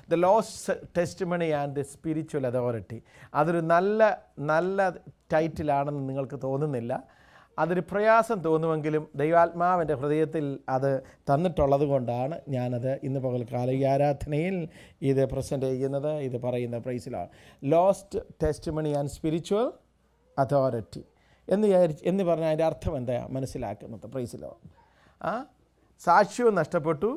The lost test and spiritual authority അതൊരു നല്ല നല്ല ടൈറ്റിലാണെന്ന് നിങ്ങൾക്ക് തോന്നുന്നില്ല അതൊരു പ്രയാസം തോന്നുമെങ്കിലും ദൈവാത്മാവിൻ്റെ ഹൃദയത്തിൽ അത് തന്നിട്ടുള്ളത് കൊണ്ടാണ് ഞാനത് ഇന്ന് പകൽക്കാല ഈ ആരാധനയിൽ ഇത് പ്രസൻറ്റ് ചെയ്യുന്നത് ഇത് പറയുന്ന പ്രൈസിലാണ് lost test money and spiritual authority എന്ന് വിചാരിച്ച് എന്ന് പറഞ്ഞാൽ അതിൻ്റെ അർത്ഥം എന്താ മനസ്സിലാക്കുന്നത് പ്രൈസിലോ ആ സാക്ഷ്യവും നഷ്ടപ്പെട്ടു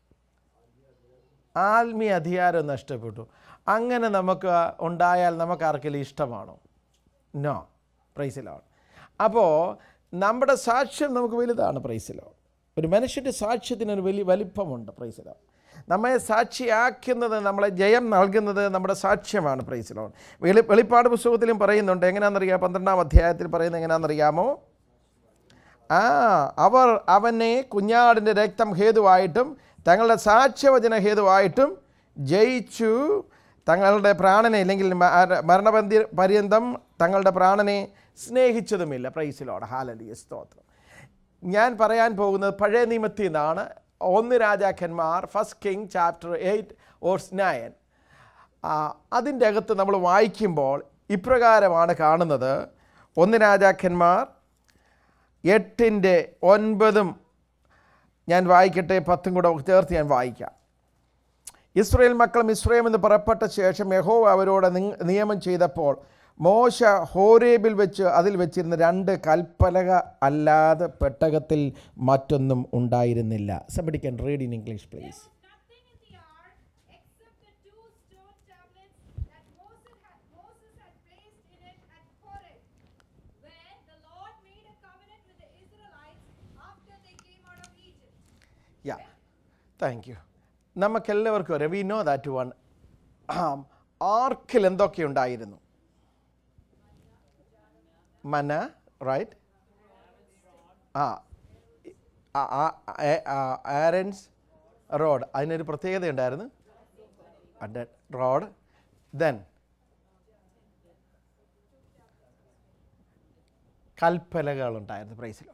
ആത്മീയ അധികാരം നഷ്ടപ്പെട്ടു അങ്ങനെ നമുക്ക് ഉണ്ടായാൽ നമുക്ക് ആർക്കെങ്കിലും ഇഷ്ടമാണോ നോ പ്രൈസിലാണ് അപ്പോൾ നമ്മുടെ സാക്ഷ്യം നമുക്ക് വലുതാണ് പ്രൈസിലോ ഒരു മനുഷ്യൻ്റെ സാക്ഷ്യത്തിന് ഒരു വലിയ വലിപ്പമുണ്ട് പ്രൈസിലോ നമ്മെ സാക്ഷിയാക്കുന്നത് നമ്മളെ ജയം നൽകുന്നത് നമ്മുടെ സാക്ഷ്യമാണ് പ്രൈസിലോ വെളി വെളിപ്പാട് പുസ്തകത്തിലും പറയുന്നുണ്ട് എങ്ങനെയാണെന്നറിയാം പന്ത്രണ്ടാം അധ്യായത്തിൽ പറയുന്നത് എങ്ങനെയാണെന്നറിയാമോ ആ അവർ അവനെ കുഞ്ഞാടിൻ്റെ രക്തം ഹേതുവായിട്ടും തങ്ങളുടെ സാക്ഷ്യവചന ഹേതുവായിട്ടും ജയിച്ചു തങ്ങളുടെ പ്രാണനെ അല്ലെങ്കിൽ മ- മരണപന്തി പര്യന്തം തങ്ങളുടെ പ്രാണനെ സ്നേഹിച്ചതുമില്ല പ്രൈസിലോട് ഹാലലിയ സ്തോത്രം ഞാൻ പറയാൻ പോകുന്നത് പഴയ നിയമത്തിൽ നിന്നാണ് ഒന്ന് രാജാക്കന്മാർ first king chapter eight verse nine അതിൻ്റെ അകത്ത് നമ്മൾ വായിക്കുമ്പോൾ ഇപ്രകാരമാണ് കാണുന്നത് ഒന്ന് രാജാക്കന്മാർ എട്ടിൻ്റെ ഒൻപതും ഞാൻ വായിക്കട്ടെ പത്തും കൂടെ ചേർത്ത് ഞാൻ വായിക്കാം ഇസ്രയേൽ മക്കളും ഇസ്രയേൽ എന്ന് പുറപ്പെട്ട ശേഷം യഹോവ അവരോട് നിങ്- നിയമം ചെയ്തപ്പോൾ മോശ ഹോരേബിൽ വെച്ച് അതിൽ വെച്ചിരുന്ന രണ്ട് കൽപ്പലക അല്ലാതെ പെട്ടകത്തിൽ മറ്റൊന്നും ഉണ്ടായിരുന്നില്ല somebody can read in English please nothing in the ark except the two stone tablets that Moses had, Moses had placed in it at Horeb, where the Lord made a covenant with the Israelites after they came out of Egypt. Yeah thank you നമുക്കെല്ലാവർക്കും അറിയാം we know that one ആർക്കിൽ എന്തൊക്കെ ഉണ്ടായിരുന്നു മന right ആ ആരൻസ് road അതിനൊരു പ്രത്യേകത ഉണ്ടായിരുന്നു road then കൽപ്പലകളുണ്ടായിരുന്നു പ്രൈസിലാണ്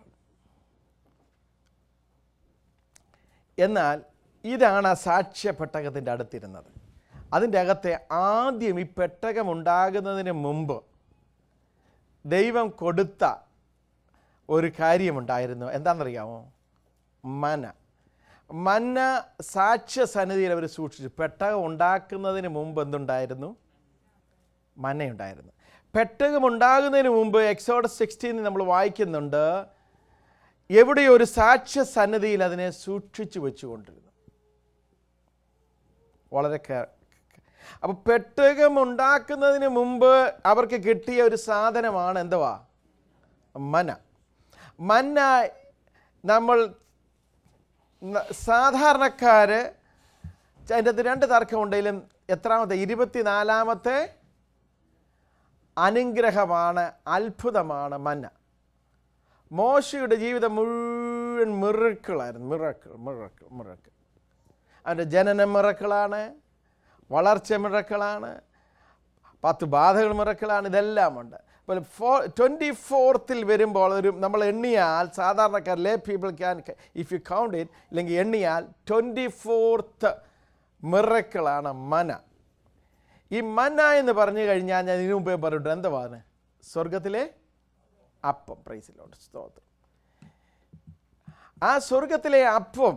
എന്നാൽ ഇതാണ് ആ സാക്ഷ്യ പെട്ടകത്തിൻ്റെ അടുത്തിരുന്നത് അതിൻ്റെ അകത്തെ ആദ്യം ഈ പെട്ടകം ഉണ്ടാകുന്നതിന് മുമ്പ് ദൈവം കൊടുത്ത ഒരു കാര്യമുണ്ടായിരുന്നു എന്താണെന്നറിയാമോ മന മന്ന സാക്ഷ്യ സന്നിധിയിൽ അവർ സൂക്ഷിച്ചു പെട്ടകം ഉണ്ടാക്കുന്നതിന് മുമ്പ് എന്തുണ്ടായിരുന്നു മനയുണ്ടായിരുന്നു പെട്ടകം ഉണ്ടാകുന്നതിന് മുമ്പ് എക്സോഡസ് സിക്സ്റ്റീനിൽ നമ്മൾ വായിക്കുന്നുണ്ട് എവിടെ ഒരു സാക്ഷ്യ സന്നിധിയിൽ അതിനെ സൂക്ഷിച്ചു വെച്ചുകൊണ്ടിരുന്നു വളരെ അപ്പോൾ പെട്ടകം ഉണ്ടാക്കുന്നതിന് മുമ്പ് അവർക്ക് കിട്ടിയ ഒരു സാധനമാണ് എന്തുവാ മന മന്ന നമ്മൾ ന- സാധാരണക്കാര് അതിൻ്റെ അകത്ത് രണ്ട് തർക്കമുണ്ടെങ്കിലും എത്രാമത്തെ ഇരുപത്തിനാലാമത്തെ അനുഗ്രഹമാണ് അത്ഭുതമാണ് മന്ന മോശയുടെ ജീവിതം മുഴുവൻ മിറക്കിളായിരുന്നു മിറക്കിൾ മിറക്കിൾ മിറക്കിൾ അവൻ്റെ ജനന മിറക്കിളാണ് വളർച്ച മിറക്കിളാണ് പത്ത് ബാധകൾ മിറക്കിളാണ് ഇതെല്ലാം ഉണ്ട് അപ്പോൾ ഫോ ട്വൻറ്റി ഫോർത്തിൽ വരുമ്പോൾ ഒരു നമ്മൾ എണ്ണിയാൽ സാധാരണക്കാർ lay people can if you count it ഇല്ലെങ്കിൽ എണ്ണിയാൽ ട്വൻറ്റി ഫോർത്ത് മിറക്കിളാണ് മന ഈ മന്ന എന്ന് പറഞ്ഞു കഴിഞ്ഞാൽ ഞാൻ ഇതിനു മുമ്പേ പറഞ്ഞിട്ട് എന്തുവാണ് സ്വർഗത്തിലെ അപ്പം പ്രൈസിലോട്ട് സ്തോത്രം ആ സ്വർഗത്തിലെ അപ്പം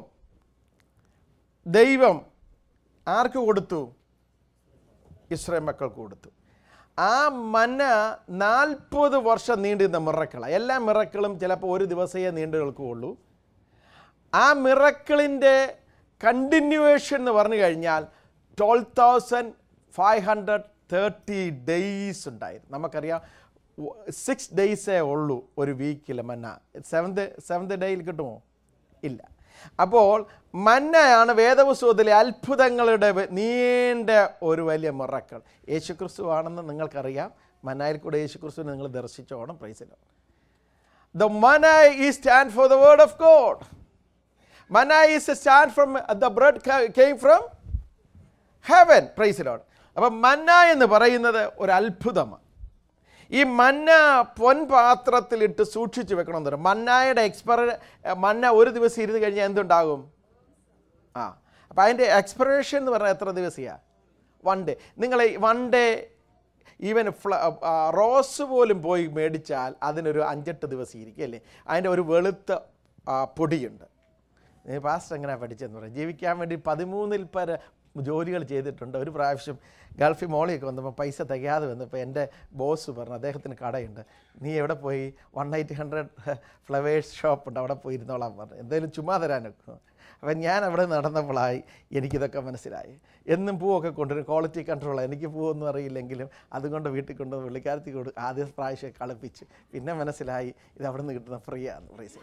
ദൈവം ആർക്ക് കൊടുത്തു ഇസ്രായേൽ മക്കൾക്ക് കൊടുത്തു ആ മന്ന നാൽപ്പത് വർഷം നീണ്ടുന്ന മിറക്കള എല്ലാ മിറക്കളും ചിലപ്പോൾ ഒരു ദിവസമേ നീണ്ടു നിൽക്കുകയുള്ളൂ ആ മിറക്കിളിൻ്റെ കണ്ടിന്യൂവേഷൻ എന്ന് പറഞ്ഞു കഴിഞ്ഞാൽ twelve thousand five hundred thirty days ഉണ്ടായിരുന്നു നമുക്കറിയാം സിക്സ് ഡേയ്സേ ഉള്ളൂ ഒരു വീക്കിൽ മന്ന സെവൻത് സെവൻത് ഡേയിൽ കിട്ടുമോ ഇല്ല അപ്പോൾ മന്നയാണ് വേദപുസ്തകത്തിലെ അത്ഭുതങ്ങളുടെ വ- നീണ്ട ഒരു വലിയ മിറക്കൾ യേശുക്രിസ്തു ആണെന്ന് നിങ്ങൾക്കറിയാം മന്നായിൽ കൂടെ യേശുക്രിസ്തുവിനെ നിങ്ങൾ ദർശിച്ചോണം പ്രൈസിലോ The manna is stand for the word of God. Manna is a stand from the bread ca- came from heaven. Praise the Lord. അപ്പം മന്ന എന്ന് പറയുന്നത് ഒരു അത്ഭുതമാണ് ഈ മന്ന പൊൻപാത്രത്തിലിട്ട് സൂക്ഷിച്ചു വെക്കണം എന്ന് പറയും മന്നായുടെ എക്സ്പയർ മന്ന ഒരു ദിവസം ഇരുന്ന് കഴിഞ്ഞാൽ എന്തുണ്ടാകും ആ അപ്പം അതിൻ്റെ എക്സ്പയറേഷൻ എന്ന് പറഞ്ഞാൽ എത്ര ദിവസമാണ് വൺ ഡേ നിങ്ങൾ വൺ ഡേ ഈവൻ ഫ്ല ആ, റോസ് പോലും പോയി മേടിച്ചാൽ അതിനൊരു അഞ്ചെട്ട് ദിവസം ഇരിക്കും അല്ലേ അതിൻ്റെ ഒരു വെളുത്ത ആ, പൊടിയുണ്ട് നീ പാസ്റ്റർ എങ്ങനെയാണ് പഠിച്ചതെന്ന് പറയാം ജീവിക്കാൻ വേണ്ടി പതിമൂന്നിൽ പര ജോലികൾ ചെയ്തിട്ടുണ്ട് ഒരു പ്രാവശ്യം ഗൾഫിൽ മോളിയൊക്കെ വന്നപ്പോൾ പൈസ തികയാതെ വന്നപ്പോൾ എൻ്റെ ബോസ് പറഞ്ഞു അദ്ദേഹത്തിന് കടയുണ്ട് നീ എവിടെ പോയി വൺ എയ്റ്റ് ഹൺഡ്രഡ് ഫ്ലവേഴ്സ് ഷോപ്പുണ്ട് അവിടെ പോയി ഇരുന്നോളാൻ പറഞ്ഞു എന്തെങ്കിലും ചുമ്മാ തരാനൊക്കെ അപ്പം ഞാൻ അവിടെ നടന്നപ്പോഴായി എനിക്കിതൊക്കെ മനസ്സിലായി എന്നും പൂവൊക്കെ കൊണ്ടുവരും ക്വാളിറ്റി കൺട്രോൾ എനിക്ക് പൂവൊന്നും അറിയില്ലെങ്കിലും അതുകൊണ്ട് വീട്ടിൽ കൊണ്ടുവന്ന് പുള്ളിക്കാരത്തി കൊണ്ട് ആദ്യ പ്രാവശ്യം കളിപ്പിച്ച് പിന്നെ മനസ്സിലായി ഇത് അവിടെ നിന്ന് കിട്ടുന്ന ഫ്രീ ആണ് പ്രൈസ്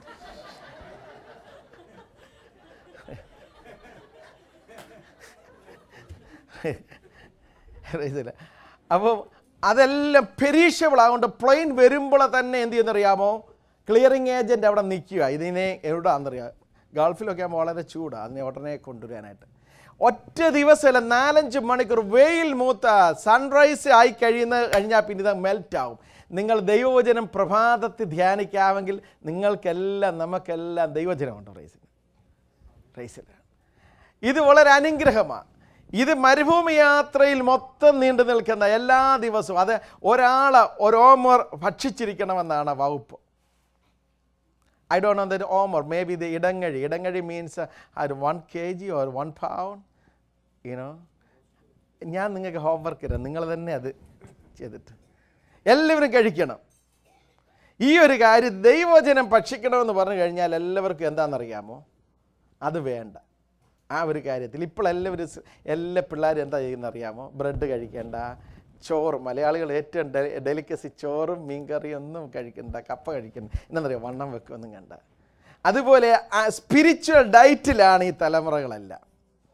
അറിയത്തില്ല അപ്പം അതെല്ലാം പെരീഷബിൾ ആകൊണ്ട് പ്ലെയിൻ വരുമ്പോൾ തന്നെ എന്ത് ചെയ്യുന്നറിയാമോ ക്ലിയറിങ് ഏജൻറ്റ് അവിടെ നിൽക്കുക ഇതിനെ എവിടെയാണെന്നറിയാം ഗൾഫിലൊക്കെ ആകുമ്പോൾ വളരെ ചൂടാണ് അതിനെ ഉടനെ കൊണ്ടുവരാനായിട്ട് ഒറ്റ ദിവസമല്ല നാലഞ്ച് മണിക്കൂർ വെയിൽ മൂത്ത സൺറൈസ് ആയി കഴിയുന്ന കഴിഞ്ഞാൽ പിന്നെ ഇത് മെൽറ്റ് ആവും നിങ്ങൾ ദൈവവചനം പ്രഭാതത്തിൽ ധ്യാനിക്കാമെങ്കിൽ നിങ്ങൾക്കെല്ലാം നമുക്കെല്ലാം ദൈവവചനമുണ്ട് റൈസിന് റൈസിലാണ് ഇത് വളരെ അനുഗ്രഹമാണ് ഇത് മരുഭൂമി യാത്രയിൽ മൊത്തം നീണ്ടു നിൽക്കുന്ന എല്ലാ ദിവസവും അത് ഒരാൾ ഒരോമർ ഭക്ഷിച്ചിരിക്കണമെന്നാണ് വകുപ്പ് I don't know that omer maybe the ഇടങ്ങഴി ഇടങ്ങഴി മീൻസ് ഒരു one K G or one pound you know ഞാൻ നിങ്ങൾക്ക് ഹോംവർക്ക് തരാം നിങ്ങൾ തന്നെ അത് ചെയ്തിട്ട് എല്ലാവരും കഴിക്കണം ഈ ഒരു കാര്യം ദൈവവചനം ഭക്ഷിക്കണമെന്ന് പറഞ്ഞു കഴിഞ്ഞാൽ എല്ലാവർക്കും എന്താണെന്നറിയാമോ അത് വേണ്ട ആ ഒരു കാര്യത്തിൽ ഇപ്പോൾ എല്ലാവരും സ് എല്ലാ പിള്ളേരും എന്താ ചെയ്യുന്നത് അറിയാമോ ബ്രെഡ് കഴിക്കേണ്ട ചോറ് മലയാളികൾ ഏറ്റവും ഡെ- ഡെലിക്കസി ചോറും മീൻകറിയും ഒന്നും കഴിക്കണ്ട കപ്പ കഴിക്കണ്ട എന്നറിയാം വണ്ണം വെക്കുമൊന്നും കണ്ട അതുപോലെ ആ സ്പിരിച്വൽ ഡയറ്റിലാണ് ഈ തലമുറകളെല്ലാം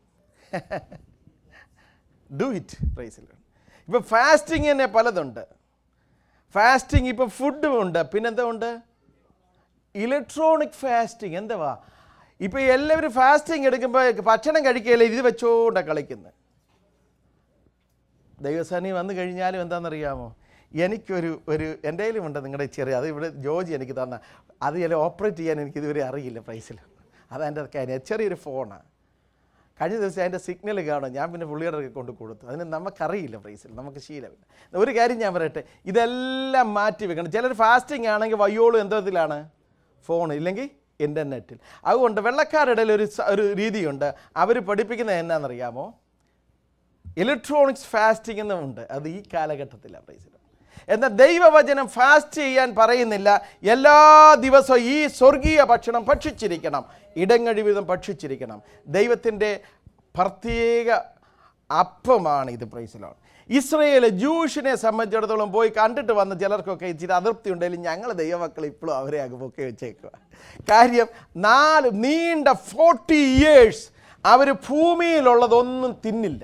ഡു ഇറ്റ് പ്രൈസിൽ ഇപ്പം ഫാസ്റ്റിംഗ് തന്നെ പലതുണ്ട് ഫാസ്റ്റിംഗ് ഇപ്പം ഫുഡും ഉണ്ട് പിന്നെന്താ ഉണ്ട് ഇലക്ട്രോണിക് ഫാസ്റ്റിംഗ് എന്തുവാ ഇപ്പോൾ എല്ലാവരും ഫാസ്റ്റിംഗ് എടുക്കുമ്പോൾ ഭക്ഷണം കഴിക്കുകയില്ല ഇത് വെച്ചുകൊണ്ടാണ് കളിക്കുന്നത് ദൈവസേനി വന്നു കഴിഞ്ഞാലും എന്താണെന്നറിയാമോ എനിക്കൊരു ഒരു എൻ്റെ കയ്യിലുമുണ്ട് നിങ്ങളുടെ ചെറിയ അത് ഇവിടെ ജോജി എനിക്ക് തന്ന അത് ചില ഓപ്പറേറ്റ് ചെയ്യാൻ എനിക്ക് ഇതുവരെ അറിയില്ല പ്രൈസിൽ അതെൻ്റെ കാര്യം ചെറിയൊരു ഫോണാണ് കഴിഞ്ഞ ദിവസം അതിൻ്റെ സിഗ്നൽ കാണും ഞാൻ പിന്നെ പുള്ളിയുടെ കൊണ്ട് കൊടുത്തു അതിന് നമുക്കറിയില്ല പ്രൈസിൽ നമുക്ക് ശീലമില്ല ഒരു കാര്യം ഞാൻ പറയട്ടെ ഇതെല്ലാം മാറ്റി വെക്കണം ചിലർ ഫാസ്റ്റിംഗ് ആണെങ്കിൽ വയ്യോളും എന്തതിലാണ് ഫോൺ ഇല്ലെങ്കിൽ ഇൻ്റർനെറ്റിൽ അതുകൊണ്ട് വെള്ളക്കാരുടെ ഇടയിൽ ഒരു സ- ഒരു രീതിയുണ്ട് അവർ പഠിപ്പിക്കുന്നത് എന്നാണെന്നറിയാമോ ഇലക്ട്രോണിക്സ് ഫാസ്റ്റിംഗ് എന്നുമുണ്ട് അത് ഈ കാലഘട്ടത്തിലാണ് പ്രൈസിൽ എന്നാൽ ദൈവവചനം ഫാസ്റ്റ് ചെയ്യാൻ പറയുന്നില്ല എല്ലാ ദിവസവും ഈ സ്വർഗീയ ഭക്ഷണം ഭക്ഷിച്ചിരിക്കണം ഇടങ്ങഴി വിധം ഭക്ഷിച്ചിരിക്കണം ദൈവത്തിൻ്റെ പ്രത്യേക അപ്പമാണ് ഇത് പ്രൈസിലാണ് ഇസ്രയേൽ ജൂഷിനെ സംബന്ധിച്ചിടത്തോളം പോയി കണ്ടിട്ട് വന്ന ചിലർക്കൊക്കെ ഇച്ചിരി അതൃപ്തി ഉണ്ടെങ്കിലും ഞങ്ങൾ ദൈവമക്കൾ ഇപ്പോഴും അവരെ അങ്ങ് പൊക്കി വെച്ചേക്കുക കാര്യം നാല് നീണ്ട ഫോർട്ടി ഇയേഴ്സ് അവർ ഭൂമിയിലുള്ളതൊന്നും തിന്നില്ല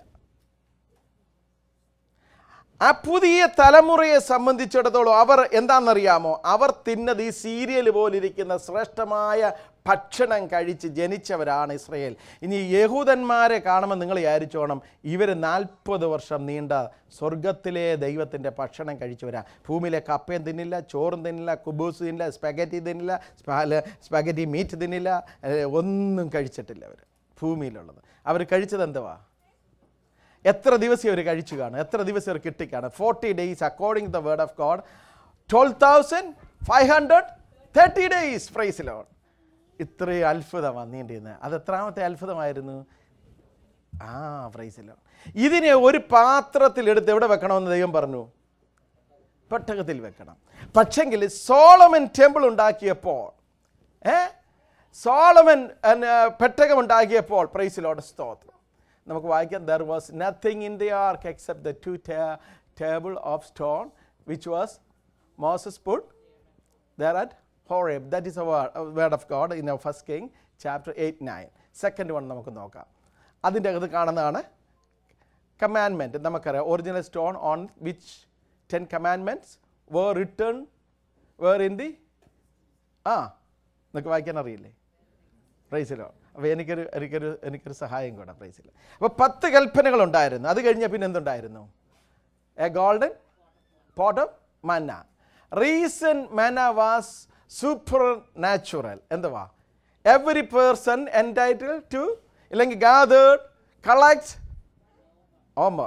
ആ പുതിയ തലമുറയെ സംബന്ധിച്ചിടത്തോളം അവർ എന്താണെന്നറിയാമോ അവർ തിന്നത് ഈ സീരിയൽ പോലിരിക്കുന്ന ശ്രേഷ്ഠമായ ഭക്ഷണം കഴിച്ച് ജനിച്ചവരാണ് ഇസ്രയേൽ ഇനി യഹൂദന്മാരെ കാണുമ്പോൾ നിങ്ങൾ വിചാരിച്ചോണം ഇവർ നാൽപ്പത് വർഷം നീണ്ട സ്വർഗത്തിലെ ദൈവത്തിൻ്റെ ഭക്ഷണം കഴിച്ചവരാ ഭൂമിയിലെ കപ്പയും തിന്നില്ല ചോറും തിന്നില്ല കുബൂസ് തിന്നില്ല സ്പഗറ്റി തിന്നില്ല സ്പാല- സ്പഗറ്റി മീറ്റ് തിന്നില്ല ഏഹ്, ഒന്നും കഴിച്ചിട്ടില്ല അവർ ഭൂമിയിലുള്ളത് അവർ കഴിച്ചത് എന്തുവാ എത്ര ദിവസം അവർ കഴിച്ചു കാണും എത്ര ദിവസം അവർ കിട്ടിക്കാണും forty days according the word of God twelve thousand five hundred thirty days praise the Lord ഇത്രയും അത്ഭുതമാണ് നീണ്ടിരുന്നത് അത് എത്രാമത്തെ അത്ഭുതമായിരുന്നു ആ പ്രൈസിലോ ഇതിനെ ഒരു പാത്രത്തിൽ എടുത്ത് എവിടെ വെക്കണമെന്ന് ദൈവം പറഞ്ഞു പെട്ടകത്തിൽ വെക്കണം പക്ഷെങ്കിൽ സോളമൻ ടെമ്പിൾ ഉണ്ടാക്കിയപ്പോൾ ഏ സോളമൻ പെട്ടകം ഉണ്ടാക്കിയപ്പോൾ പ്രൈസിലോട് സ്തോത്രം നമുക്ക് വായിക്കാം there was nothing in the ark except the two table of stone which was Moses put there at Horeb. That is a word, a word of God in our first king, chapter 8, 9. Second one നമുക്ക് നോക്കാം അതിൻ്റെ അകത്ത് കാണുന്നതാണ് commandment നമുക്കറിയാം original stone on which ten commandments were written were in the ah നിങ്ങൾക്ക് വായിക്കാൻ അറിയില്ലേ പ്രൈസിലോ അപ്പോൾ എനിക്കൊരു എനിക്കൊരു എനിക്കൊരു സഹായം കൂടെ പ്രൈസിൽ അപ്പോൾ പത്ത് കൽപ്പനകളുണ്ടായിരുന്നു അത് കഴിഞ്ഞാൽ പിന്നെ എന്തുണ്ടായിരുന്നു a golden pot of manna reason manna was supernatural എന്തുവാ എവറി പേഴ്സൺ എൻറ്റൈറ്റിൽ ടു ഇല്ലെങ്കിൽ gathered collect omer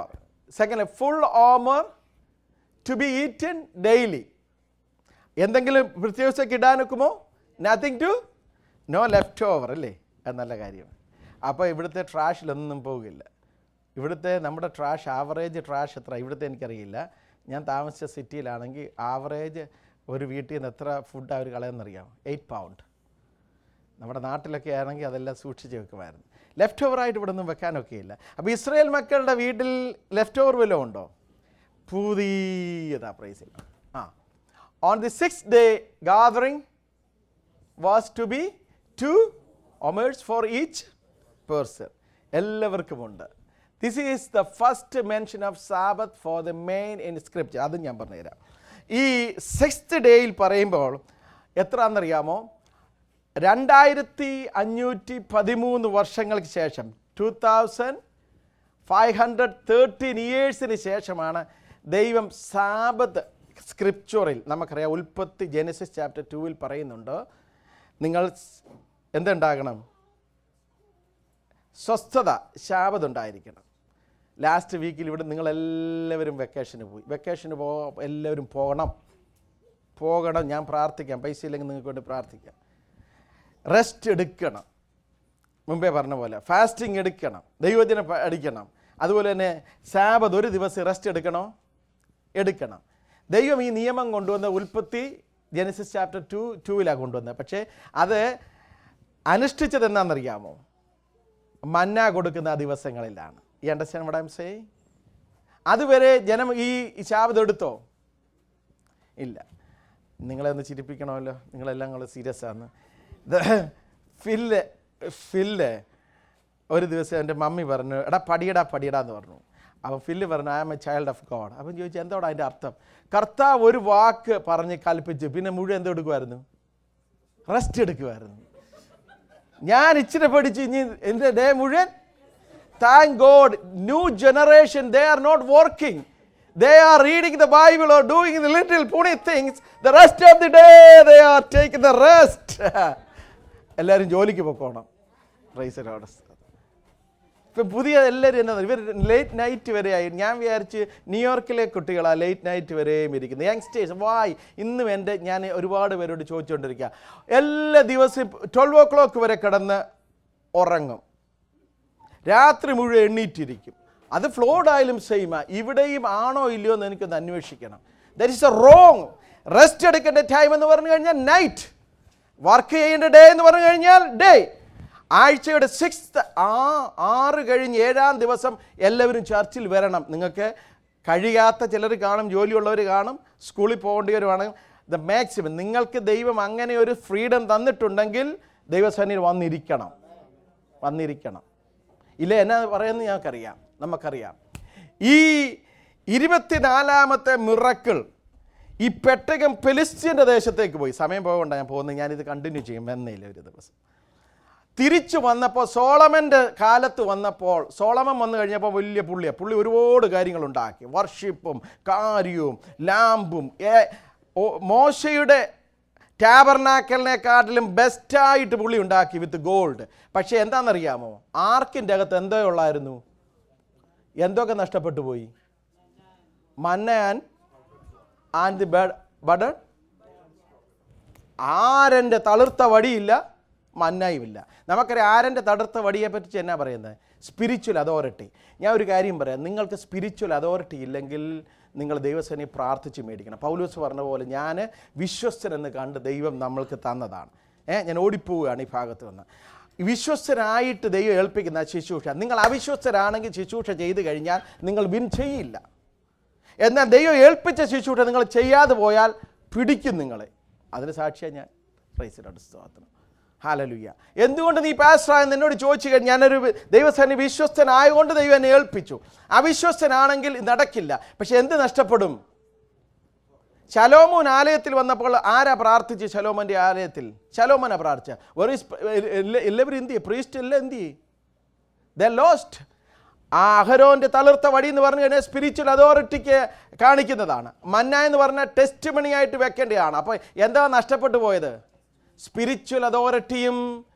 second full omer to be eaten daily എന്തെങ്കിലും പ്രത്യേകിച്ചൊക്കെ ഇടാനൊക്കുമോ nothing to no left over അല്ലേ അത് നല്ല കാര്യമാണ് അപ്പോൾ ഇവിടുത്തെ ട്രാഷിലൊന്നും പോകില്ല ഇവിടുത്തെ നമ്മുടെ ട്രാഷ് ആവറേജ് ട്രാഷ് എത്ര ഇവിടുത്തെ എനിക്കറിയില്ല ഞാൻ താമസിച്ച സിറ്റിയിലാണെങ്കിൽ ആവറേജ് ഒരു വീട്ടിൽ നിന്ന് എത്ര ഫുഡ് അവർ കളയുന്നറിയാമോ എയ്റ്റ് പൗണ്ട് നമ്മുടെ നാട്ടിലൊക്കെ ആണെങ്കിൽ അതെല്ലാം സൂക്ഷിച്ച് വെക്കുമായിരുന്നു ലെഫ്റ്റ് ഓവറായിട്ട് ഇവിടെ ഒന്നും വെക്കാനൊക്കെ ഇല്ല അപ്പോൾ ഇസ്രയേൽ മക്കളുടെ വീട്ടിൽ ലെഫ്റ്റ് ഓവർ വല്ലതും ഉണ്ടോ പുതിയതാ പ്രൈസിൽ ah on the six day gathering was to be two omers for each person എല്ലാവർക്കുമുണ്ട് this is the first mention of Sabbath for the main in script അതും ഞാൻ പറഞ്ഞുതരാം ഈ സിക്സ്ത് ഡേയിൽ പറയുമ്പോൾ എത്രയാണെന്നറിയാമോ രണ്ടായിരത്തി അഞ്ഞൂറ്റി പതിമൂന്ന് വർഷങ്ങൾക്ക് ശേഷം two thousand five hundred thirteen ഇയേഴ്സിന് ശേഷമാണ് ദൈവം സാബത്ത് സ്ക്രിപ്ചറിൽ നമുക്കറിയാം ഉൽപ്പത്തി ജെനസിസ് ചാപ്റ്റർ ടൂവിൽ പറയുന്നുണ്ട് നിങ്ങൾ സ്- എന്തുണ്ടാകണം സ്വസ്ഥത ശാപതുണ്ടായിരിക്കണം ലാസ്റ്റ് വീക്കിൽ ഇവിടെ നിങ്ങളെല്ലാവരും വെക്കേഷന് പോയി വെക്കേഷന് പോ എല്ലാവരും പോകണം പോകണം ഞാൻ പ്രാർത്ഥിക്കാം പൈസ ഇല്ലെങ്കിൽ നിങ്ങൾക്ക് വേണ്ടി പ്രാർത്ഥിക്കാം റെസ്റ്റ് എടുക്കണം മുമ്പേ പറഞ്ഞ പോലെ ഫാസ്റ്റിംഗ് എടുക്കണം ദൈവത്തിനെ പ- അടിക്കണം അതുപോലെ തന്നെ സാബത് ഒരു ദിവസം റെസ്റ്റ് എടുക്കണോ എടുക്കണം ദൈവം ഈ നിയമം കൊണ്ടുവന്ന ഉൽപ്പത്തി ജനസിസ് ചാപ്റ്റർ ടു ടൂവിലാണ് കൊണ്ടുവന്നത് പക്ഷേ അത് അനുഷ്ഠിച്ചത് എന്നാണെന്നറിയാമോ മന്ന കൊടുക്കുന്ന ആ ദിവസങ്ങളിലാണ് ഈ അണ്ടർസ്റ്റാൻഡ് വട സേ അതുവരെ ജനം ഈ ശാപത് എടുത്തോ ഇല്ല നിങ്ങളെ ഒന്ന് ചിരിപ്പിക്കണമല്ലോ നിങ്ങളെല്ലാം നിങ്ങൾ സീരിയസ് ആണ് ഇത് ഫില്ല് ഫില്ല് ഒരു ദിവസം എൻ്റെ മമ്മി പറഞ്ഞു എടാ പടിയടാ പടിയടാ എന്ന് പറഞ്ഞു അവൻ ഫില്ല് പറഞ്ഞു I am a child of God അവൻ ചോദിച്ചു എന്തോടാ അതിൻ്റെ അർത്ഥം കർത്താവ് ഒരു വാക്ക് പറഞ്ഞ് കൽപ്പിച്ചു പിന്നെ മുഴുവൻ എന്തോ എടുക്കുമായിരുന്നു റെസ്റ്റ് എടുക്കുമായിരുന്നു ഞാൻ ഇച്ചിരി പഠിച്ച് ഇനി എൻ്റെ ഡേ മുഴുവൻ thank God new generation they are not working they are reading the Bible or doing the little puny things the rest of the day they are taking the rest എല്ലാവരും ജോലിക്ക് പൊക്കോണം rice ഇപ്പം പുതിയ എല്ലാവരും എന്നാ ഇവർ late night വരെ ആയി ഞാൻ വിചാരിച്ച് ന്യൂയോർക്കിലെ കുട്ടികളാ ലേറ്റ് നൈറ്റ് വരെയും ഇരിക്കുന്നത് യങ്സ്റ്റേഴ്സ് വായ് ഇന്നും എൻ്റെ ഞാൻ ഒരുപാട് പേരോട് ചോദിച്ചുകൊണ്ടിരിക്കുക എല്ലാ ദിവസവും ട്വൽവ് ഓ ക്ലോക്ക് വരെ കിടന്ന് ഉറങ്ങും രാത്രി മുഴുവൻ എണ്ണീറ്റിരിക്കും അത് ഫ്ലോഡ് ആയാലും സെയിമാ ഇവിടെയും ആണോ ഇല്ലയോ എന്ന് എനിക്കൊന്ന് അന്വേഷിക്കണം that is a wrong rest എടുക്കേണ്ട ടൈം എന്ന് പറഞ്ഞു കഴിഞ്ഞാൽ നൈറ്റ് വർക്ക് ചെയ്യേണ്ട ഡേ എന്ന് പറഞ്ഞു കഴിഞ്ഞാൽ ഡേ ആഴ്ചയുടെ സിക്സ്ത് ആ ആറ് കഴിഞ്ഞ് ഏഴാം ദിവസം എല്ലാവരും ചർച്ചിൽ വരണം നിങ്ങൾക്ക് കഴിയാത്ത ചിലർ കാണും ജോലിയുള്ളവർ കാണും സ്കൂളിൽ പോകേണ്ടവരുമാണ് ദ മാക്സിമം നിങ്ങൾക്ക് ദൈവം അങ്ങനെ ഒരു ഫ്രീഡം തന്നിട്ടുണ്ടെങ്കിൽ ദൈവസേനയിൽ വന്നിരിക്കണം വന്നിരിക്കണം ഇല്ല എന്നാ പറയുന്നത് ഞങ്ങൾക്കറിയാം നമുക്കറിയാം ഈ ഇരുപത്തിനാലാമത്തെ മിറക്കിൾ ഈ പെട്ടകം പെലിസ്ത്യൻ്റെ ദേശത്തേക്ക് പോയി സമയം പോകണ്ട ഞാൻ പോകുന്നത് ഞാനിത് കണ്ടിന്യൂ ചെയ്യും എന്നയില്ല ഒരു ദിവസം തിരിച്ചു വന്നപ്പോൾ സോളമൻ്റെ കാലത്ത് വന്നപ്പോൾ സോളമൻ വന്നു കഴിഞ്ഞപ്പോൾ വലിയ പുള്ളിയാണ് പുള്ളി ഒരുപാട് കാര്യങ്ങളുണ്ടാക്കി വർഷിപ്പും കാര്യവും ലാമ്പും ഏ- ഓ- മോശയുടെ ടാബർനാക്കലിനെക്കാട്ടിലും ബെസ്റ്റായിട്ട് പുള്ളി ഉണ്ടാക്കി വിത്ത് ഗോൾഡ് പക്ഷേ എന്താണെന്നറിയാമോ ആർക്കിൻ്റെ അകത്ത് എന്തോ ഉള്ളായിരുന്നു എന്തൊക്കെ നഷ്ടപ്പെട്ടു പോയി manna and the bud budded ആരൻ്റെ തളിർത്ത വടിയില്ല മന്നായുമില്ല നമുക്കറിയാം ആരൻ്റെ തളിർത്ത വടിയെ പറ്റി എന്നാ പറയുന്നത് സ്പിരിച്വൽ അതോറിറ്റി ഞാൻ ഒരു കാര്യം പറയാം നിങ്ങൾക്ക് സ്പിരിച്വൽ അതോറിറ്റി ഇല്ലെങ്കിൽ നിങ്ങൾ ദൈവസേനയെ പ്രാർത്ഥിച്ച് മേടിക്കണം പൗലോസ് പറഞ്ഞ പോലെ ഞാൻ വിശ്വസ്തനെന്ന് കണ്ട് ദൈവം നമ്മൾക്ക് തന്നതാണ് ഏ ഞാൻ ഓടിപ്പോവുകയാണ് ഈ ഭാഗത്ത് വന്ന് വിശ്വസ്തനായിട്ട് ദൈവം ഏൽപ്പിക്കുന്ന ശുശ്രൂഷ നിങ്ങൾ അവിശ്വസ്തരാണെങ്കിൽ ശുശ്രൂഷ ചെയ്തു കഴിഞ്ഞാൽ നിങ്ങൾ വിൻ ചെയ്യില്ല എന്നാൽ ദൈവം ഏൽപ്പിച്ച ശുശ്രൂഷ നിങ്ങൾ ചെയ്യാതെ പോയാൽ പിടിക്കും നിങ്ങളെ അതിന് സാക്ഷിയാണ് ഞാൻ പ്രൈസിലോട്ട് സ്തോത്രം ഹാലലുയ്യ എന്തുകൊണ്ട് നീ പാസ്റ്ററായെന്ന് എന്നോട് ചോദിച്ചു കഴിഞ്ഞാൽ ഞാനൊരു ദൈവസേന വിശ്വസ്തനായതുകൊണ്ട് ദൈവം എന്നെ ഏൽപ്പിച്ചു അവിശ്വസ്തനാണെങ്കിൽ ഇത് നടക്കില്ല പക്ഷെ എന്ത് നഷ്ടപ്പെടും ശലോമോൻ ആലയത്തിൽ വന്നപ്പോൾ ആരാ പ്രാർത്ഥിച്ച് ശലോമോൻ്റെ ആലയത്തിൽ ശലോമോനാ പ്രാർത്ഥിച്ച ഒരു എല്ലാവരും എന്ത് ചെയ്യും പ്രീസ്റ്റ് എല്ലാം എന്ത് ചെയ്യും ദ ലോസ്റ്റ് ആ അഹരോൻ്റെ തളിർത്ത വടി എന്ന് പറഞ്ഞു കഴിഞ്ഞാൽ സ്പിരിച്വൽ അതോറിറ്റിക്ക് കാണിക്കുന്നതാണ് മന്ന എന്ന് പറഞ്ഞാൽ ടെസ്റ്റ് മണിയായിട്ട് വെക്കേണ്ടതാണ് അപ്പോൾ എന്താ നഷ്ടപ്പെട്ടു പോയത് സ്പിരിച്വൽ അതോറിറ്റിയും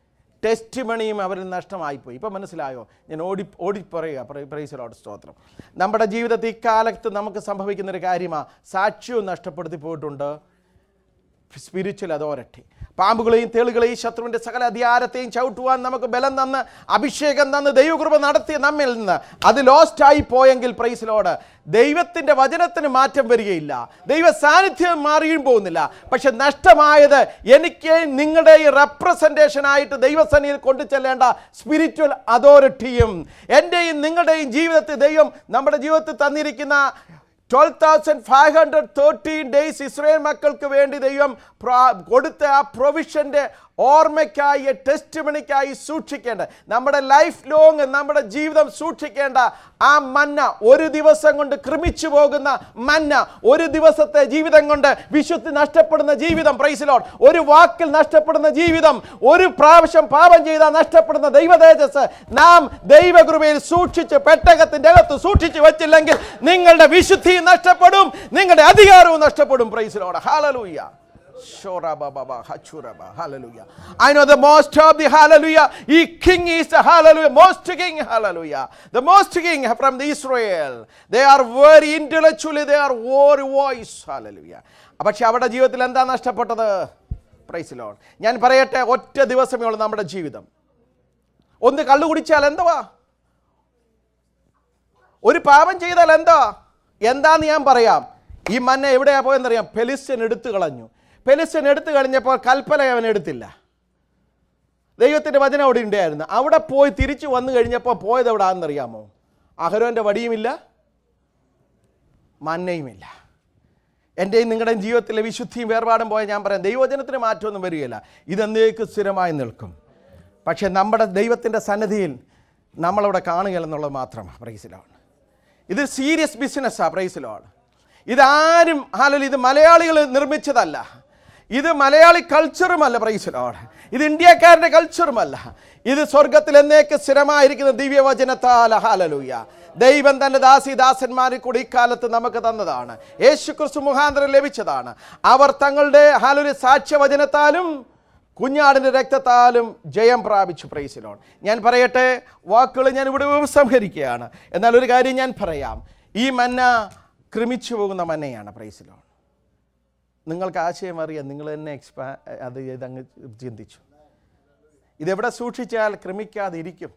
ടെസ്റ്റ് മണിയും അവരിൽ നഷ്ടമായിപ്പോയി ഇപ്പം മനസ്സിലായോ ഞാൻ ഓടി ഓടിപ്പറയുക പ്രൈസലോട് സ്തോത്രം നമ്മുടെ ജീവിതത്തിൽ ഇക്കാലത്ത് നമുക്ക് സംഭവിക്കുന്ന ഒരു കാര്യമാണ് സാക്ഷ്യവും നഷ്ടപ്പെടുത്തി പോയിട്ടുണ്ട് സ്പിരിച്വൽ അതോറിറ്റി പാമ്പുകളെയും തേളുകളെയും ശത്രുവിൻ്റെ സകല അധികാരത്തെയും ചവിട്ടുവാൻ നമുക്ക് ബലം തന്ന് അഭിഷേകം തന്ന് ദൈവകൃപ നടത്തിയ നമ്മിൽ നിന്ന് അത് ലോസ്റ്റായി പോയെങ്കിൽ പ്രൈസിലോട് ദൈവത്തിൻ്റെ വചനത്തിന് മാറ്റം വരികയില്ല ദൈവ സാന്നിധ്യം മാറിയും പോകുന്നില്ല പക്ഷെ നഷ്ടമായത് എനിക്ക് നിങ്ങളുടെ ഈ റെപ്രസെൻറ്റേഷനായിട്ട് ദൈവസന്നിധിയിൽ കൊണ്ടു ചെല്ലേണ്ട സ്പിരിച്വൽ അതോറിറ്റിയും എൻ്റെയും നിങ്ങളുടെയും ജീവിതത്തിൽ ദൈവം നമ്മുടെ ജീവിതത്തിൽ തന്നിരിക്കുന്ന twelve thousand five hundred thirteen days Israel മക്കൾക്ക് വേണ്ടി ദൈവം പ്ര- കൊടുത്ത ആ പ്രൊവിഷൻ്റെ ഓർമ്മയ്ക്കായി ടെസ്റ്റ് മണിക്കായി സൂക്ഷിക്കേണ്ട നമ്മുടെ ലൈഫ് ലോങ് നമ്മുടെ ജീവിതം സൂക്ഷിക്കേണ്ട ആ മന്ന ഒരു ദിവസം കൊണ്ട് ക്രമിച്ചു പോകുന്ന മന്ന ഒരു ദിവസത്തെ ജീവിതം കൊണ്ട് വിശുദ്ധി നഷ്ടപ്പെടുന്ന ജീവിതം പ്രൈസിലോട്ട് ഒരു വാക്കിൽ നഷ്ടപ്പെടുന്ന ജീവിതം ഒരു പ്രാവശ്യം പാപം ചെയ്താൽ നഷ്ടപ്പെടുന്ന ദൈവ തേജസ് നാം ദൈവകൃപയിൽ സൂക്ഷിച്ച് പെട്ടകത്തിന്റെ അകത്ത് സൂക്ഷിച്ച് വെച്ചില്ലെങ്കിൽ നിങ്ങളുടെ വിശുദ്ധി നഷ്ടപ്പെടും നിങ്ങളുടെ അധികാരവും നഷ്ടപ്പെടും praise the Lord hallelujah Shorababa, Hachuraba, hallelujah. I know the most of the hallelujah. He king is the hallelujah, most king, hallelujah. The most king from the Israel. They are very intellectually, they are very wise, hallelujah. പക്ഷെ അവരുടെ ജീവിതത്തിൽ എന്താ നഷ്ടപ്പെട്ടത് പ്രൈസിലോൺ ഞാൻ പറയട്ടെ ഒറ്റ ദിവസമേ ഉള്ളൂ നമ്മുടെ ജീവിതം ഒന്ന് കള്ളു കുടിച്ചാൽ എന്തുവാ ഒരു പാപം ചെയ്താൽ എന്താ എന്താന്ന് ഞാൻ പറയാം ഈ മന്ന എവിടെയാ പോയെന്നറിയാം പെലിസ്റ്റൻ എടുത്തു കളഞ്ഞു പെലിസ്റ്റൻ എടുത്തു കളഞ്ഞപ്പോൾ കൽപ്പന അവൻ എടുത്തില്ല ദൈവത്തിൻ്റെ വചനം അവിടെ ഉണ്ടായിരുന്നു അവിടെ പോയി തിരിച്ചു വന്നു കഴിഞ്ഞപ്പോൾ പോയത് എവിടെ ആണെന്നറിയാമോ അഹരോൻ്റെ വടിയുമില്ല മന്നയുമില്ല എൻ്റെയും നിങ്ങളുടെയും ജീവിതത്തിലെ വിശുദ്ധിയും വേർപാടും പോയ ഞാൻ പറയാം ദൈവവചനത്തിന് മാറ്റമൊന്നും വരികയില്ല ഇതെന്നേക്ക് സ്ഥിരമായി നിൽക്കും പക്ഷേ നമ്മുടെ ദൈവത്തിൻ്റെ സന്നിധിയിൽ നമ്മളവിടെ കാണുക എന്നുള്ളത് മാത്രമാണ് പ്രൈസിലാണ് ഇത് സീരിയസ് ബിസിനസ്സാണ് പ്രൈസിലാണ് ഇതാരും ഹാലൽ ഇത് മലയാളികൾ നിർമ്മിച്ചതല്ല ഇത് മലയാളി കൾച്ചറുമല്ല പ്രൈസിലോട് ഇത് ഇന്ത്യക്കാരുടെ കൾച്ചറുമല്ല ഇത് സ്വർഗത്തിൽ എന്നേക്ക് സ്ഥിരമായിരിക്കുന്ന ദിവ്യവചനത്താല ഹാലലൂയ ദൈവം തന്റെ ദാസി ദാസന്മാരിൽ കൂടി ഇക്കാലത്ത് നമുക്ക് തന്നതാണ് യേശു ക്രിസ്തു മുഖാന്തരം ലഭിച്ചതാണ് അവർ തങ്ങളുടെ ഹാലൊരു സാക്ഷ്യവചനത്താലും കുഞ്ഞാടിൻ്റെ രക്തത്താലും ജയം പ്രാപിച്ചു പ്രൈസിലോൺ ഞാൻ പറയട്ടെ വാക്കുകൾ ഞാൻ ഇവിടെ ഉപസംഹരിക്കുകയാണ് എന്നാൽ ഒരു കാര്യം ഞാൻ പറയാം ഈ മന്ന ക്രമിച്ചു പോകുന്ന മന്നയാണ് പ്രൈസിലോൺ നിങ്ങൾക്ക് ആശയം അറിയാം നിങ്ങൾ തന്നെ എക്സ്പാ അത് ഇതങ്ങ് ചിന്തിച്ചു ഇതെവിടെ സൂക്ഷിച്ചാൽ ക്രമിക്കാതെ ഇരിക്കും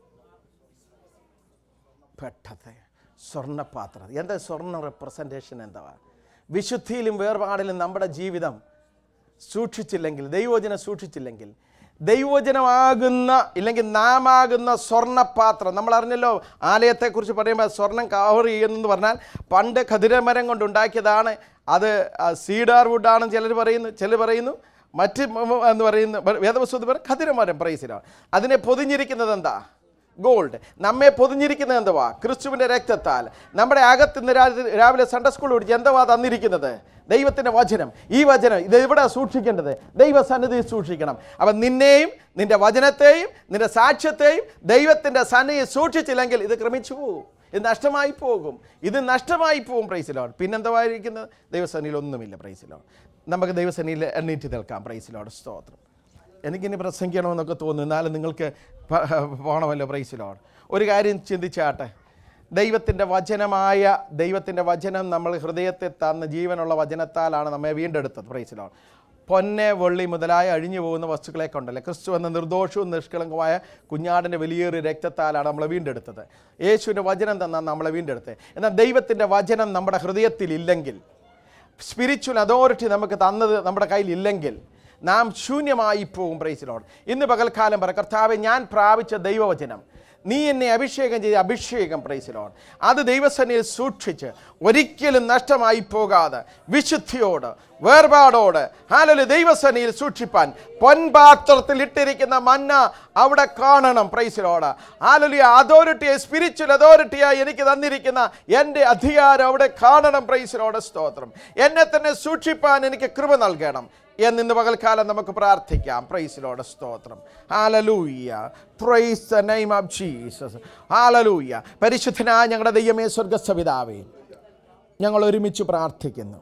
പെട്ടത് സ്വർണ്ണപാത്രം എന്താ സ്വർണ്ണ റെപ്രസെൻറ്റേഷൻ എന്താ വിശുദ്ധിയിലും വേർപാടിലും നമ്മുടെ ജീവിതം സൂക്ഷിച്ചില്ലെങ്കിൽ ദൈവവചനം സൂക്ഷിച്ചില്ലെങ്കിൽ ദൈവവചനമാകുന്ന ഇല്ലെങ്കിൽ നാമാകുന്ന സ്വർണ്ണപാത്രം നമ്മൾ അറിഞ്ഞല്ലോ ആലയത്തെക്കുറിച്ച് പറയുമ്പോൾ സ്വർണം കവർ ചെയ്യുന്നെന്ന് പറഞ്ഞാൽ പണ്ട് ഖതിരമരം കൊണ്ടുണ്ടാക്കിയതാണ് അത് സീഡാർ വുഡാണെന്ന് ചിലർ പറയുന്നു ചിലർ പറയുന്നു മറ്റ് മ- മ- എന്ന് പറയുന്ന വേദപുസ്തകത്തിൽ പറയും ഖതിരമരം പ്രൈസിലാണ് അതിനെ പൊതിഞ്ഞിരിക്കുന്നത് എന്താ ഗോൾഡ് നമ്മെ പൊതിഞ്ഞിരിക്കുന്നത് എന്തുവാ ക്രിസ്തുവിൻ്റെ രക്തത്താൽ നമ്മുടെ അകത്ത് ഇന്ന് രാ- രാവിലെ സൺഡേ സ്കൂൾ പഠിച്ച് എന്തുവാ തന്നിരിക്കുന്നത് ദൈവത്തിൻ്റെ വചനം ഈ വചനം ഇത് എവിടെ സൂക്ഷിക്കേണ്ടത് ദൈവസന്നിധി സൂക്ഷിക്കണം അപ്പം നിന്നെയും നിന്റെ വചനത്തെയും നിന്റെ സാക്ഷ്യത്തെയും ദൈവത്തിൻ്റെ സന്നിധി സൂക്ഷിച്ചില്ലെങ്കിൽ ഇത് ക്രമിച്ചു പോകും ഇത് നഷ്ടമായി പോകും ഇത് നഷ്ടമായി പോകും പ്രൈസിലോട് പിന്നെന്തുവായിരിക്കുന്നത് ദൈവസന്നിധിയിൽ ഒന്നുമില്ല പ്രൈസിലോട് നമുക്ക് ദൈവസന്നിധിയിൽ എണ്ണീറ്റ് നിൽക്കാം പ്രൈസിലോട് സ്തോത്രം എനിക്കിനി പ്രസംഗിക്കണമെന്നൊക്കെ തോന്നുന്നു എന്നാലും നിങ്ങൾക്ക് പ- പോകണമല്ലോ പ്രൈസിലോട് ഒരു കാര്യം ചിന്തിച്ചാട്ടെ ദൈവത്തിൻ്റെ വചനമായ ദൈവത്തിൻ്റെ വചനം നമ്മൾ ഹൃദയത്തെ തന്ന ജീവനുള്ള വചനത്താലാണ് നമ്മെ വീണ്ടെടുത്തത് പ്രൈസിലോട് പൊന്നെ വെള്ളി മുതലായ അഴിഞ്ഞു പോകുന്ന വസ്തുക്കളെ കൊണ്ടല്ലേ ക്രിസ്തു എന്ന നിർദോഷവും നിഷ്കളങ്കമായ കുഞ്ഞാടിൻ്റെ വലിയൊരു രക്തത്താലാണ് നമ്മളെ വീണ്ടെടുത്തത് യേശുവിൻ്റെ വചനം തന്നാൽ നമ്മളെ വീണ്ടെടുത്തത് എന്നാൽ ദൈവത്തിൻ്റെ വചനം നമ്മുടെ ഹൃദയത്തിൽ ഇല്ലെങ്കിൽ സ്പിരിച്വൽ അതോറിറ്റി നമുക്ക് തന്നത് നമ്മുടെ കയ്യിൽ ഇല്ലെങ്കിൽ നാം ശൂന്യമായി പോകും പ്രൈസിലോട് ഇന്ന് പകൽക്കാലം പറ കർത്താവെ ഞാൻ പ്രാപിച്ച ദൈവവചനം നീ എന്നെ അഭിഷേകം ചെയ്ത അഭിഷേകം പ്രൈസിലോട് അത് ദൈവസന്നിധിയിൽ സൂക്ഷിച്ച് ഒരിക്കലും നഷ്ടമായി പോകാതെ വിശുദ്ധിയോട് വേർപാടോട് ഹാലൊരു ദൈവസന്നിധിയിൽ സൂക്ഷിപ്പാൻ പൊൻപാത്രത്തിൽ ഇട്ടിരിക്കുന്ന മന്ന അവിടെ കാണണം പ്രൈസിലോട് ഹാലൊലി അതോറിറ്റിയെ സ്പിരിച്വൽ അതോറിറ്റിയായി എനിക്ക് തന്നിരിക്കുന്ന എൻ്റെ അധികാരം അവിടെ കാണണം പ്രൈസിലോട് സ്തോത്രം എന്നെ തന്നെ സൂക്ഷിപ്പാൻ എനിക്ക് കൃപ നൽകണം എന്നിന്ന് പകൽക്കാലം നമുക്ക് പ്രാർത്ഥിക്കാം പ്രൈസിലോട് സ്തോത്രം ഹാലലൂയ്യ praise the name of Jesus hallelujah പരിശുദ്ധനായ ഞങ്ങളുടെ ദൈവമേ സ്വർഗസ്സവിതാവേ ഞങ്ങൾ ഒരുമിച്ച് പ്രാർത്ഥിക്കുന്നു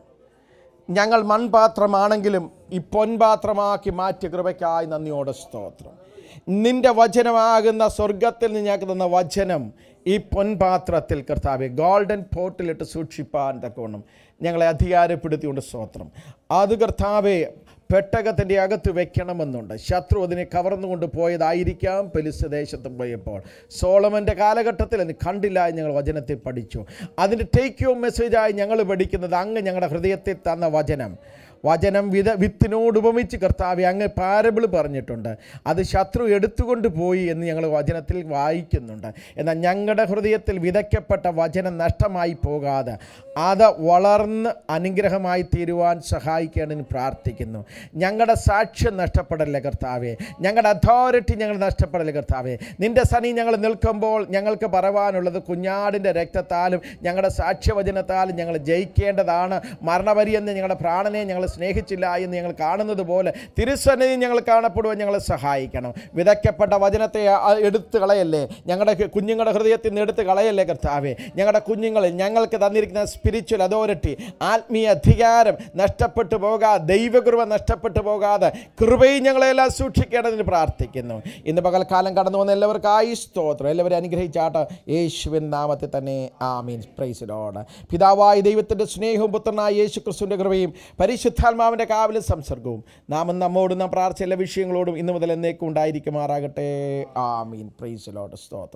ഞങ്ങൾ മൺപാത്രമാണെങ്കിലും ഈ പൊൻപാത്രമാക്കി മാറ്റിയ കൃപയ്ക്കായി നന്ദിയോടെ സ്തോത്രം നിന്റെ വചനമാകുന്ന സ്വർഗത്തിൽ നിന്ന് ഞങ്ങൾക്ക് തന്ന വചനം ഈ പൊൻപാത്രത്തിൽ കർത്താവെ ഗോൾഡൻ പോട്ടിലിട്ട് സൂക്ഷിപ്പാൻ തക്കവണ്ണം ഞങ്ങളെ അധികാരപ്പെടുത്തിക്കൊണ്ട് സ്തോത്രം അത് കർത്താവെ പെട്ടകത്തിൻ്റെ അകത്ത് വെക്കണമെന്നുണ്ട് ശത്രു അതിനെ കവർന്നുകൊണ്ട് പോയതായിരിക്കാം പെലിസ് ദേശത്ത് പോയപ്പോൾ സോളമൻ്റെ കാലഘട്ടത്തിൽ അത് കണ്ടില്ല എന്ന് ഞങ്ങൾ വചനത്തിൽ പഠിച്ചു അതിൻ്റെ ടേക്ക് യു മെസ്സേജായി ഞങ്ങൾ പഠിക്കുന്നത് അങ്ങ് ഞങ്ങളുടെ ഹൃദയത്തിൽ തന്ന വചനം വചനം വിത വിത്തിനോട് ഉപമിച്ച് കർത്താവെ അങ്ങ് പാരബിൾ പറഞ്ഞിട്ടുണ്ട് അത് ശത്രു എടുത്തുകൊണ്ട് പോയി എന്ന് ഞങ്ങൾ വചനത്തിൽ വായിക്കുന്നുണ്ട് എന്നാൽ ഞങ്ങളുടെ ഹൃദയത്തിൽ വിതയ്ക്കപ്പെട്ട വചനം നഷ്ടമായി പോകാതെ അത് വളർന്ന് അനുഗ്രഹമായി തീരുവാൻ സഹായിക്കണമെന്ന് പ്രാർത്ഥിക്കുന്നു ഞങ്ങളുടെ സാക്ഷ്യം നഷ്ടപ്പെടല്ലേ കർത്താവെ ഞങ്ങളുടെ അതോറിറ്റി ഞങ്ങൾ നഷ്ടപ്പെടല്ലേ കർത്താവെ നിന്റെ സനി ഞങ്ങൾ നിൽക്കുമ്പോൾ ഞങ്ങൾക്ക് പറവാനുള്ളത് കുഞ്ഞാടിൻ്റെ രക്തത്താലും ഞങ്ങളുടെ സാക്ഷ്യവചനത്താലും ഞങ്ങൾ ജയിക്കേണ്ടതാണ് മരണപര്യന്ന് ഞങ്ങളുടെ പ്രാണനെ ഞങ്ങൾ സ്നേഹിച്ചില്ല എന്ന് ഞങ്ങൾ കാണുന്നത് പോലെ തിരുസന്നിധി ഞങ്ങൾ കാണപ്പെടുവാൻ ഞങ്ങളെ സഹായിക്കണം വിതയ്ക്കപ്പെട്ട വചനത്തെ ആ എടുത്ത് കളയല്ലേ ഞങ്ങളുടെ കുഞ്ഞുങ്ങളുടെ ഹൃദയത്തിൽ നിന്ന് എടുത്ത് കളയല്ലേ കർത്താവെ ഞങ്ങളുടെ കുഞ്ഞുങ്ങളിൽ ഞങ്ങൾക്ക് തന്നിരിക്കുന്ന സ്പിരിച്വൽ അതോറിറ്റി ആത്മീയ അധികാരം നഷ്ടപ്പെട്ടു പോകാതെ ദൈവകൃപ നഷ്ടപ്പെട്ടു പോകാതെ കൃപയും ഞങ്ങളെല്ലാം സൂക്ഷിക്കേണ്ടതിന് പ്രാർത്ഥിക്കുന്നു ഇന്ന് പകൽക്കാലം കടന്നു വന്ന എല്ലാവർക്കായി സ്തോത്രം എല്ലാവരും അനുഗ്രഹിച്ചാട്ട് യേശുവിൻ നാമത്തിൽ തന്നെ ആമീൻ പ്രൈസിലോട് പിതാവായ ദൈവത്തിൻ്റെ സ്നേഹവും പുത്രനായ യേശു ക്രിസ്തുവിൻ്റെ കൃപയും പരിശുദ്ധാത്മാവിൻ്റെ കാവലും സംസർഗവും നാം നമ്മോടും നാം പ്രാർത്ഥിച്ച എല്ലാ വിഷയങ്ങളോടും ഇന്നു മുതൽ എന്നേക്കും ഉണ്ടായിരിക്കുമാറാകട്ടെ ആമീൻ പ്രൈസിലോട് സ്തോത്രം